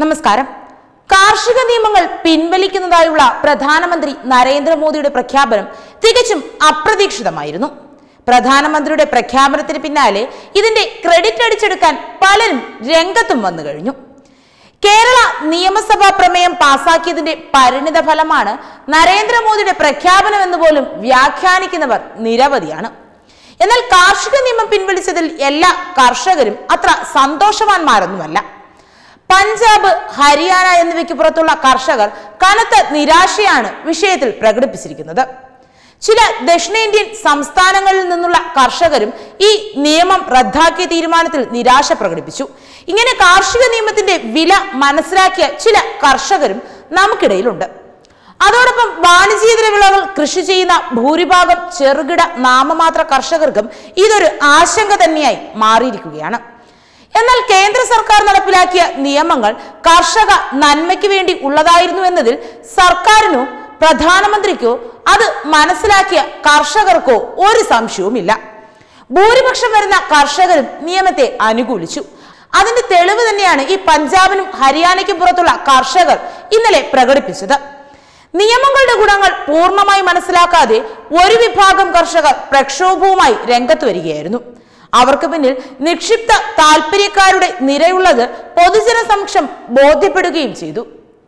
നമസ്കാരം കാർഷിക നിയമങ്ങൾ പിൻവലിക്കുന്നതായുള്ള പ്രധാനമന്ത്രി നരേന്ദ്രമോദിയുടെ പ്രഖ്യാപനം തികച്ചും അപ്രതീക്ഷിതമായിരുന്നു പ്രധാനമന്ത്രിയുടെ പ്രഖ്യാപനത്തിന് പിന്നാലെ ഇതിന്റെ ക്രെഡിറ്റ് അടിച്ചെടുക്കാൻ പലരും രംഗത്തും വന്നു കഴിഞ്ഞു കേരള നിയമസഭാ പ്രമേയം പാസാക്കിയതിന്റെ പരിണിത ഫലമാണ് നരേന്ദ്രമോദിയുടെ പ്രഖ്യാപനം എന്ന് പോലും വ്യാഖ്യാനിക്കുന്നവർ നിരവധിയാണ് എന്നാൽ കാർഷിക നിയമം പിൻവലിച്ചതിൽ എല്ലാ കർഷകരും അത്ര സന്തോഷവാന്മാരൊന്നുമല്ല പഞ്ചാബ് ഹരിയാന എന്നിവയ്ക്ക് പുറത്തുള്ള കർഷകർ കനത്ത നിരാശയാണ് വിഷയത്തിൽ പ്രകടിപ്പിച്ചിരിക്കുന്നത് ചില ദക്ഷിണേന്ത്യൻ സംസ്ഥാനങ്ങളിൽ നിന്നുള്ള കർഷകരും ഈ നിയമം റദ്ദാക്കിയ തീരുമാനത്തിൽ നിരാശ പ്രകടിപ്പിച്ചു ഇങ്ങനെ കാർഷിക നിയമത്തിന്റെ വില മനസ്സിലാക്കിയ ചില കർഷകരും നമുക്കിടയിലുണ്ട് അതോടൊപ്പം വാണിജ്യേതര വിളകൾ കൃഷി ചെയ്യുന്ന ഭൂരിഭാഗം ചെറുകിട നാമമാത്ര കർഷകർക്കും ഇതൊരു ആശങ്ക തന്നെയായി മാറിയിരിക്കുകയാണ് എന്നാൽ കേന്ദ്ര സർക്കാർ നടപ്പിലാക്കിയ നിയമങ്ങൾ കർഷക നന്മയ്ക്ക് വേണ്ടി ഉള്ളതായിരുന്നു എന്നതിൽ സർക്കാരിനോ പ്രധാനമന്ത്രിക്കോ അത് മനസ്സിലാക്കിയ കർഷകർക്കോ ഒരു സംശയവുമില്ല ഭൂരിപക്ഷം വരുന്ന കർഷകരും നിയമത്തെ അനുകൂലിച്ചു അതിന്റെ തെളിവ് തന്നെയാണ് ഈ പഞ്ചാബിനും ഹരിയാനയ്ക്കും പുറത്തുള്ള കർഷകർ ഇന്നലെ പ്രകടിപ്പിച്ചത് നിയമങ്ങളുടെ ഗുണങ്ങൾ പൂർണ്ണമായി മനസ്സിലാക്കാതെ ഒരു വിഭാഗം കർഷകർ പ്രക്ഷോഭവുമായി രംഗത്ത് വരികയായിരുന്നു അവർക്ക് പിന്നിൽ നിക്ഷിപ്ത താല്പര്യക്കാരുടെ നിരയുള്ളത് പൊതുജന സമക്ഷം ബോധ്യപ്പെടുകയും ചെയ്തു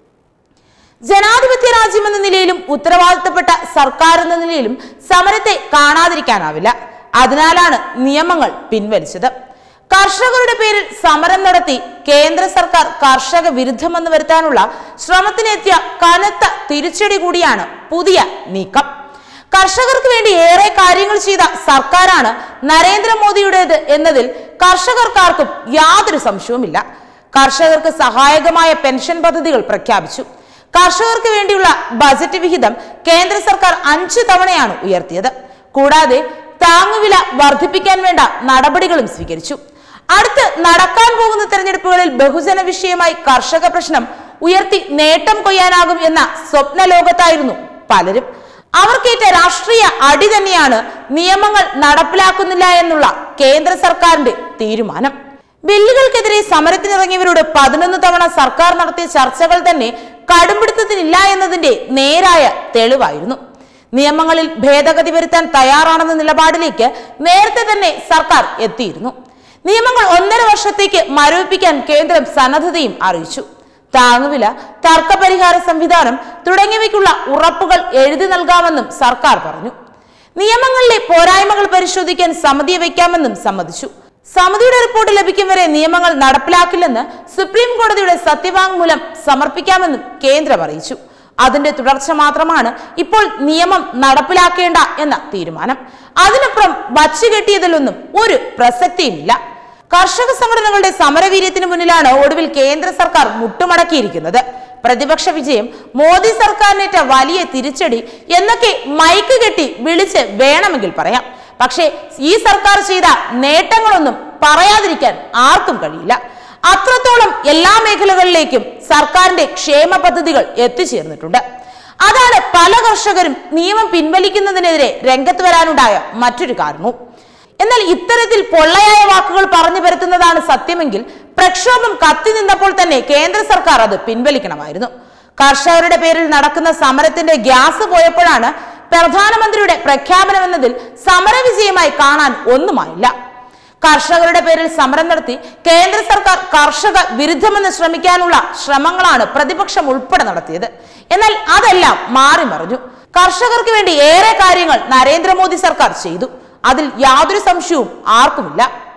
ജനാധിപത്യ രാജ്യമെന്ന നിലയിലും ഉത്തരവാദിത്തപ്പെട്ട സർക്കാർ എന്ന നിലയിലും സമരത്തെ കാണാതിരിക്കാനാവില്ല അതിനാലാണ് നിയമങ്ങൾ പിൻവലിച്ചത് കർഷകരുടെ പേരിൽ സമരം നടത്തി കേന്ദ്ര സർക്കാർ കർഷക വിരുദ്ധമെന്ന് വരുത്താനുള്ള ശ്രമത്തിനെത്തിയ കനത്ത തിരിച്ചടി കൂടിയാണ് പുതിയ നീക്കം കർഷകർക്ക് വേണ്ടി ഏറെ കാര്യങ്ങൾ ചെയ്ത സർക്കാരാണ് നരേന്ദ്രമോദിയുടേത് എന്നതിൽ കർഷകർക്കാർക്കും യാതൊരു സംശയവുമില്ല കർഷകർക്ക് സഹായകമായ പെൻഷൻ പദ്ധതികൾ പ്രഖ്യാപിച്ചു കർഷകർക്ക് വേണ്ടിയുള്ള ബജറ്റ് വിഹിതം കേന്ദ്ര സർക്കാർ അഞ്ചു തവണയാണ് ഉയർത്തിയത് കൂടാതെ താങ്ങുവില വർദ്ധിപ്പിക്കാൻ വേണ്ട നടപടികളും സ്വീകരിച്ചു അടുത്ത് നടക്കാൻ പോകുന്ന തെരഞ്ഞെടുപ്പുകളിൽ ബഹുജന വിഷയമായി കർഷക പ്രശ്നം ഉയർത്തി നേട്ടം കൊയ്യാനാകും എന്ന സ്വപ്ന ലോകത്തായിരുന്നു പലരും അവർക്കേറ്റ രാഷ്ട്രീയ അടി തന്നെയാണ് നിയമങ്ങൾ നടപ്പിലാക്കുന്നില്ല എന്നുള്ള കേന്ദ്ര സർക്കാരിന്റെ തീരുമാനം ബില്ലുകൾക്കെതിരെ സമരത്തിനിറങ്ങിയവരോട് പതിനൊന്ന് തവണ സർക്കാർ നടത്തിയ ചർച്ചകൾ തന്നെ കടുംപിടുത്തത്തിനില്ല എന്നതിന്റെ നേരായ തെളിവായിരുന്നു നിയമങ്ങളിൽ ഭേദഗതി വരുത്താൻ തയ്യാറാണെന്ന നിലപാടിലേക്ക് നേരത്തെ തന്നെ സർക്കാർ എത്തിയിരുന്നു നിയമങ്ങൾ ഒന്നര വർഷത്തേക്ക് മരവിപ്പിക്കാൻ കേന്ദ്രം സന്നദ്ധതയും അറിയിച്ചു താങ്ങുവില തർക്കപരിഹാര സംവിധാനം തുടങ്ങിയവയ്ക്കുള്ള ഉറപ്പുകൾ എഴുതി നൽകാമെന്നും സർക്കാർ പറഞ്ഞു നിയമങ്ങളിലെ പോരായ്മകൾ പരിശോധിക്കാൻ സമിതിയെ വയ്ക്കാമെന്നും സമ്മതിച്ചു സമിതിയുടെ റിപ്പോർട്ട് ലഭിക്കും വരെ നിയമങ്ങൾ നടപ്പിലാക്കില്ലെന്ന് സുപ്രീം കോടതിയുടെ സത്യവാങ്മൂലം സമർപ്പിക്കാമെന്നും കേന്ദ്രം അറിയിച്ചു അതിന്റെ തുടർച്ച മാത്രമാണ് ഇപ്പോൾ നിയമം നടപ്പിലാക്കേണ്ട എന്ന തീരുമാനം അതിനപ്പുറം വച്ചുകെട്ടിയതിലൊന്നും ഒരു പ്രസക്തിയുമില്ല കർഷക സംഘടനകളുടെ സമരവീര്യത്തിന് മുന്നിലാണ് ഒടുവിൽ കേന്ദ്ര സർക്കാർ മുട്ടുമടക്കിയിരിക്കുന്നത് പ്രതിപക്ഷ വിജയം മോദി സർക്കാരിനേറ്റ വലിയ തിരിച്ചടി എന്നൊക്കെ മൈക്ക് കെട്ടി വിളിച്ച് വേണമെങ്കിൽ പറയാം പക്ഷേ ഈ സർക്കാർ ചെയ്ത നേട്ടങ്ങളൊന്നും പറയാതിരിക്കാൻ ആർക്കും കഴിയില്ല അത്രത്തോളം എല്ലാ മേഖലകളിലേക്കും സർക്കാരിന്റെ ക്ഷേമ പദ്ധതികൾ എത്തിച്ചേർന്നിട്ടുണ്ട് അതാണ് പല കർഷകരും നിയമം പിൻവലിക്കുന്നതിനെതിരെ രംഗത്ത് വരാനുണ്ടായ മറ്റൊരു കാരണവും എന്നാൽ ഇത്തരത്തിൽ പൊള്ളയായ വാക്കുകൾ പറഞ്ഞു പരത്തുന്നതാണ് സത്യമെങ്കിൽ പ്രക്ഷോഭം കത്തി നിന്നപ്പോൾ തന്നെ കേന്ദ്ര സർക്കാർ അത് പിൻവലിക്കണമായിരുന്നു കർഷകരുടെ പേരിൽ നടക്കുന്ന സമരത്തിന്റെ ഗ്യാസ് പോയപ്പോഴാണ് പ്രധാനമന്ത്രിയുടെ പ്രഖ്യാപനം എന്നതിൽ സമരവിജയമായി കാണാൻ ഒന്നുമായില്ല കർഷകരുടെ പേരിൽ സമരം നടത്തി കേന്ദ്ര സർക്കാർ കർഷക വിരുദ്ധമെന്ന് ശ്രമിക്കാനുള്ള ശ്രമങ്ങളാണ് പ്രതിപക്ഷം ഉൾപ്പെടെ നടത്തിയത് എന്നാൽ അതെല്ലാം മാറി മറിഞ്ഞു കർഷകർക്ക് വേണ്ടി ഏറെ കാര്യങ്ങൾ നരേന്ദ്രമോദി സർക്കാർ ചെയ്തു അതിൽ യാതൊരു സംശയവും ആർക്കുമില്ല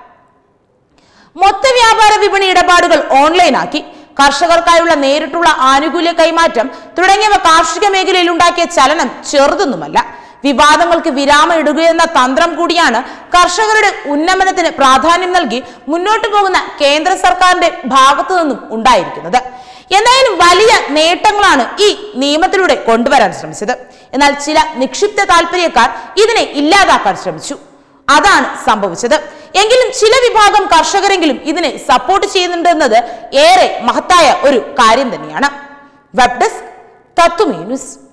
മൊത്ത വ്യാപാര വിപണി ഇടപാടുകൾ ഓൺലൈനാക്കി കർഷകർക്കായുള്ള നേരിട്ടുള്ള ആനുകൂല്യ കൈമാറ്റം തുടങ്ങിയവ കാർഷിക മേഖലയിൽ ഉണ്ടാക്കിയ ചലനം ചെറുതൊന്നുമല്ല വിവാദങ്ങൾക്ക് വിരാമം ഇടുകയെന്ന തന്ത്രം കൂടിയാണ് കർഷകരുടെ ഉന്നമനത്തിന് പ്രാധാന്യം നൽകി മുന്നോട്ടു പോകുന്ന കേന്ദ്ര സർക്കാരിന്റെ ഭാഗത്തു നിന്നും ഉണ്ടായിരിക്കുന്നത് എന്തായാലും വലിയ നേട്ടങ്ങളാണ് ഈ നിയമത്തിലൂടെ കൊണ്ടുവരാൻ ശ്രമിച്ചത് എന്നാൽ ചില നിക്ഷിപ്ത താല്പര്യക്കാർ ഇതിനെ ഇല്ലാതാക്കാൻ ശ്രമിച്ചു അതാണ് സംഭവിച്ചത് എങ്കിലും ചില വിഭാഗം കർഷകരെങ്കിലും ഇതിനെ സപ്പോർട്ട് ചെയ്യുന്നുണ്ട് എന്നത് ഏറെ മഹത്തായ ഒരു കാര്യം തന്നെയാണ് വെബ് ഡെസ്ക് തത്വമേ ന്യൂസ്